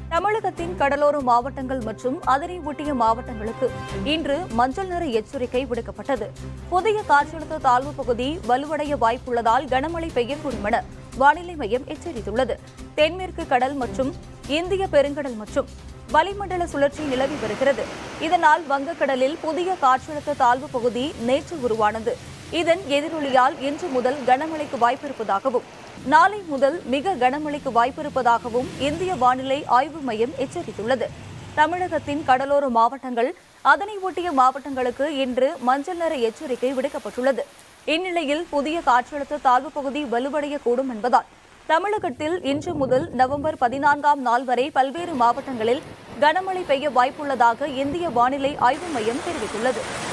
தமிழகத்தின் கடலோர மாவட்டங்கள் மற்றும் அதனை ஒட்டிய மாவட்டங்களுக்கு இன்று மஞ்சள் நிற எச்சரிக்கை விடுக்கப்பட்டது புதிய காற்றழுத்த தாழ்வு பகுதி வலுவடைய வாய்ப்புள்ளதால் கனமழை பெய்யக்கூடும் என வானிலை மையம் எச்சரித்துள்ளது தென்மேற்கு கடல் மற்றும் இந்திய பெருங்கடல் மற்றும் வளிமண்டல சுழற்சி நிலவி வருகிறது இதனால் வங்கக்கடலில் புதிய காற்றழுத்த தாழ்வு பகுதி நேற்று உருவானது இதன் எதிரொலியால் இன்று முதல் கனமழைக்கு வாய்ப்பிருப்பதாகவும் நாளை முதல் மிக கனமழைக்கு வாய்ப்பிருப்பதாகவும் இந்திய வானிலை ஆய்வு மையம் எச்சரித்துள்ளது தமிழகத்தின் கடலோர மாவட்டங்கள் அதனை ஒட்டிய மாவட்டங்களுக்கு இன்று மஞ்சள் நிற எச்சரிக்கை விடுக்கப்பட்டுள்ளது இந்நிலையில் புதிய காற்றழுத்த தாழ்வு பகுதி வலுவடையக்கூடும் என்பதால் தமிழகத்தில் இன்று முதல் நவம்பர் பதினான்காம் நாள் வரை பல்வேறு மாவட்டங்களில் கனமழை பெய்ய வாய்ப்புள்ளதாக இந்திய வானிலை ஆய்வு மையம் தெரிவித்துள்ளது